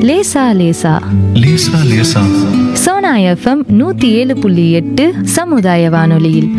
லேசா லேசா லேசா லேசா சோனா எஃப்எம் நூத்தி ஏழு புள்ளி எட்டு சமுதாய வானொலியில்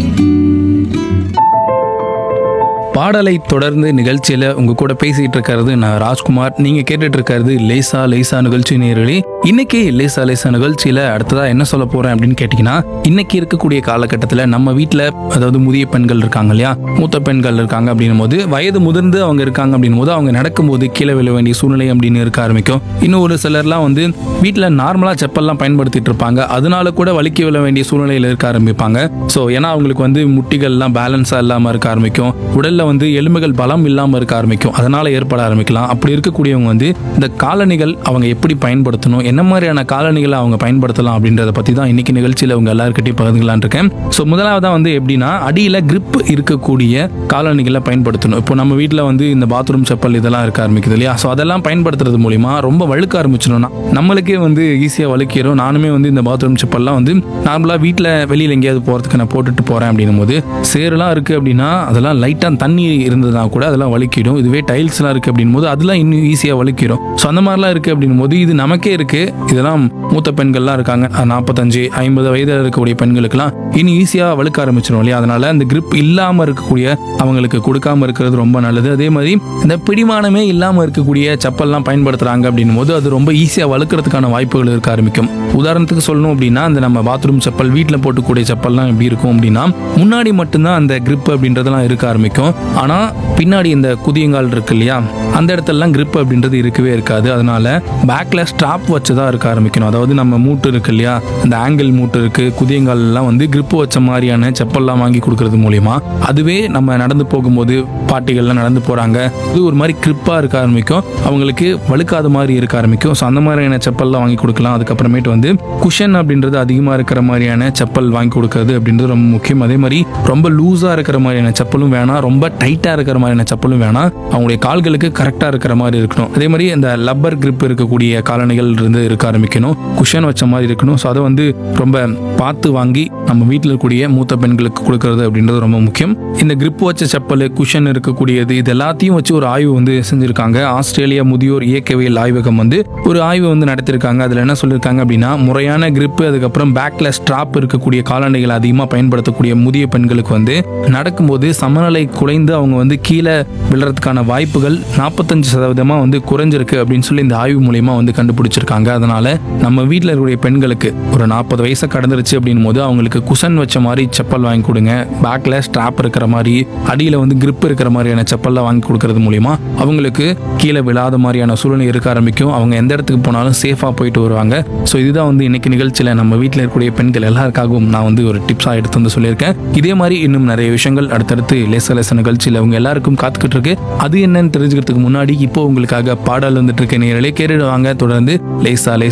பாடலை தொடர்ந்து நிகழ்ச்சியில உங்க கூட பேசிட்டு இருக்கிறது நான் ராஜ்குமார் நீங்க கேட்டுட்டு இருக்கிறது லேசா லேசா நிகழ்ச்சி நேரடி இன்னைக்கு லேசா லேசா நிகழ்ச்சியில அடுத்ததா என்ன சொல்ல போறேன் அப்படின்னு கேட்டீங்கன்னா இன்னைக்கு இருக்கக்கூடிய காலகட்டத்தில் நம்ம வீட்டில் அதாவது முதிய பெண்கள் இருக்காங்க இல்லையா மூத்த பெண்கள் இருக்காங்க அப்படின்னும் போது வயது முதிர்ந்து அவங்க இருக்காங்க அப்படின்னும் போது அவங்க நடக்கும்போது கீழே விழ வேண்டிய சூழ்நிலை அப்படின்னு இருக்க ஆரம்பிக்கும் இன்னும் ஒரு சிலர்லாம் வந்து வீட்டில் நார்மலாக செப்பல்லாம் பயன்படுத்திட்டு இருப்பாங்க அதனால கூட வலிக்க விழ வேண்டிய சூழ்நிலையில் இருக்க ஆரம்பிப்பாங்க ஸோ ஏன்னா அவங்களுக்கு வந்து முட்டிகள்லாம் பேலன்ஸாக இல்லாமல் இருக்க ஆரம்பிக்கும் உடல்ல வந்து எலும்புகள் பலம் இல்லாமல் இருக்க ஆரம்பிக்கும் அதனால ஏற்பட ஆரம்பிக்கலாம் அப்படி இருக்கக்கூடியவங்க வந்து இந்த காலணிகள் அவங்க எப்படி பயன்படுத்தணும் என்ன மாதிரியான காலணிகளை அவங்க பயன்படுத்தலாம் அப்படின்றத பற்றி தான் இன்னைக்கு நிகழ்ச்சியில் அவங்க எல்லாருக்கிட்டையும் பகிர்ந்துக்கலாம்னு இருக்கேன் ஸோ முதலாவதா வந்து எப்படின்னா அடியில் grip இருக்கக்கூடிய காலணிகளை பயன்படுத்தணும் இப்போ நம்ம வீட்டில் வந்து இந்த பாத்ரூம் செப்பல் இதெல்லாம் இருக்க ஆரம்பிக்குது இல்லையா ஸோ அதெல்லாம் பயன்படுத்துறது மூலிமா ரொம்ப வழுக்க ஆரம்பிச்சிடணும்னா நம்மளுக்கே வந்து ஈஸியாக வழுக்கிறோம் நானுமே வந்து இந்த பாத்ரூம் செப்பல்லாம் வந்து நார்மலாக வீட்டில் வெளியில் எங்கேயாவது போகிறதுக்கு நான் போட்டுட்டு போகிறேன் அப்படின்னும் போது சேரெல்லாம் இருக்குது அப்படின்னா அதெல்லாம் லைட்டாக தண்ணி இருந்ததுனா கூட அதெல்லாம் வலிக்கிடும் இதுவே டைல்ஸ்லாம் இருக்குது அப்படின்னும் போது அதெல்லாம் இன்னும் ஈஸியாக வலிக்கிடும் ஸோ அந்த மாதிரிலாம் இருக்குது அப்படின்னும் போது இது நமக்கே இருக்குது இதெல்லாம் மூத்த பெண்கள்லாம் இருக்காங்க நாற்பத்தஞ்சு ஐம்பது வயதில் இருக்கக்கூடிய பெண்களுக்கெல்லாம் இன்னும் ஈஸியாக வழுக்க ஆரம்பிச்சிடும் இல்லையா அதனால அந்த grip இல்லாமல் இருக்கக்கூடிய அவங்களுக்கு கொடுக்காம இருக்கிறது ரொம்ப நல்லது அதே மாதிரி இந்த பிடிமானமே இல்லாமல் இருக்கக்கூடிய செப்பல்லாம் பயன்படுத்துகிறாங்க அப்படின்னும் போது அது ரொம்ப ஈஸியாக வழுக்கிறதுக்கான வாய்ப்புகள் இருக்க ஆரம்பிக்கும் உதாரணத்துக்கு சொல்லணும் அப்படின்னா அந்த நம்ம பாத்ரூம் செப்பல் வீட்டில் போட்டுக்கூடிய செப்பல்லாம் எப்படி இருக்கும் அப்படின்னா முன்னாடி மட்டும்தான் அந்த grip அப்படின்றதெல்லாம் இருக்க ஆரம்பிக்கும் ஆனால் பின்னாடி இந்த குதியங்கால் இருக்கு இல்லையா அந்த இடத்துலலாம் grip அப்படின்றது இருக்கவே இருக்காது அதனால பேக்ல ஸ்ட்ராப் வச்சு தான் இருக்க ஆரம்பிக்கணும் அதாவது நம்ம மூட்டு இருக்கு இல்லையா இந்த ஆங்கிள் மூட்டு இருக்கு குதியங்கால் எல்லாம் வந்து grip வச்ச மாதிரியான செப்பல்லாம் வாங்கி கொடுக்கறது மூலியமா அதுவே நம்ம நடந்து போகும்போது பாட்டிகள்லாம் நடந்து போறாங்க இது ஒரு மாதிரி கிரிப்பா இருக்க ஆரம்பிக்கும் அவங்களுக்கு வழுக்காத மாதிரி இருக்க ஆரம்பிக்கும் ஸோ அந்த மாதிரியான செப்பல்லாம் வாங்கி கொடுக்கலாம் அதுக்கப்புறமேட்டு வந்து குஷன் அப்படின்றது அதிகமாக இருக்கிற மாதிரியான செப்பல் வாங்கி கொடுக்கறது அப்படின்றது ரொம்ப முக்கியம் அதே மாதிரி ரொம்ப லூஸாக இருக்கிற மாதிரியான செப்பலும் வேணாம் ரொம்ப டைட்டாக இருக்கிற மாதிரியான செப்பலும் வேணாம் அவங்களுடைய கால்களுக்கு கரெக்டாக இருக்கிற மாதிரி இருக்கணும் அதே மாதிரி இந்த லப்பர் grip இருக்கக்கூடிய காலணிகள் இருந்து இருக்க ஆரம்பிக்கணும் குஷன் வச்ச மாதிரி இருக்கணும் ஸோ அதை வந்து ரொம்ப பார்த்து வாங்கி நம்ம வீட்டில் இருக்கக்கூடிய மூத்த பெண்களுக்கு கொடுக்கறது அப்படின்றது ரொம்ப முக்கியம் இந்த grip வச்ச செப்பல் குஷன் இருக்கக்கூடியது இது எல்லாத்தையும் வச்சு ஒரு ஆய்வு வந்து செஞ்சிருக்காங்க ஆஸ்திரேலியா முதியோர் இயக்கவியல் ஆய்வகம் வந்து ஒரு ஆய்வு வந்து நடத்திருக்காங்க அதில் என்ன சொல்லியிருக்காங்க அப்படின்னா முறையான grip அதுக்கப்புறம் பேக்ல ஸ்ட்ராப் இருக்கக்கூடிய காலணிகள் அதிகமாக பயன்படுத்தக்கூடிய முதிய பெண்களுக்கு வந்து நடக்கும்போது சமநிலை குலைந்து அவங்க வந்து கீழே விழுறதுக்கான வாய்ப்புகள் நாற்பத்தஞ்சு சதவீதமாக வந்து குறைஞ்சிருக்கு அப்படின்னு சொல்லி இந்த ஆய்வு மூலியமா வந்து கண்டுபிடிச்சிருக்காங்க அதனால நம்ம வீட்டில் இருக்கக்கூடிய பெண்களுக்கு ஒரு நாற்பது வயசை கடந்துருச்சு அப்படின்னும் போது அவங்களுக்கு குஷன் வச்ச மாதிரி செப்பல் வாங்கி கொடுங்க பேக்ல ஸ்ட்ராப் இருக்கிற மாதிரி அடியில் வந்து grip இருக்கிற மாதிரியான செப்பல்லாம் வாங்கி கொடுக்கறது மூலியமா அவங்களுக்கு கீழே விழாத மாதிரியான சூழ்நிலை இருக்க ஆரம்பிக்கும் அவங்க எந்த இடத்துக்கு போனாலும் சேஃபாக போயிட்டு வருவாங்க ஸோ இதுதான் வந்து இன்னைக்கு நிகழ்ச்சியில் நம்ம வீட்டில் இருக்கக்கூடிய பெண்கள் எல்லாருக்காகவும் நான் வந்து ஒரு டிப்ஸாக எடுத்து வந்து சொல்லியிருக்கேன் இதே மாதிரி இன்னும் நிறைய விஷயங்கள் அடுத்தடுத்து லேச லேச நிகழ்ச்சியில் அவங்க எல்லாருக்கும் காத்துக்கிட்டு இருக்கு அது என்னன்னு தெரிஞ்சுக்கிறதுக்கு முன்னாடி இப்போ உங்களுக்காக பாடல் வந்துட்டு இருக்க நேரலே கேட்டுடுவாங்க தொடர்ந்து லேசா லேசா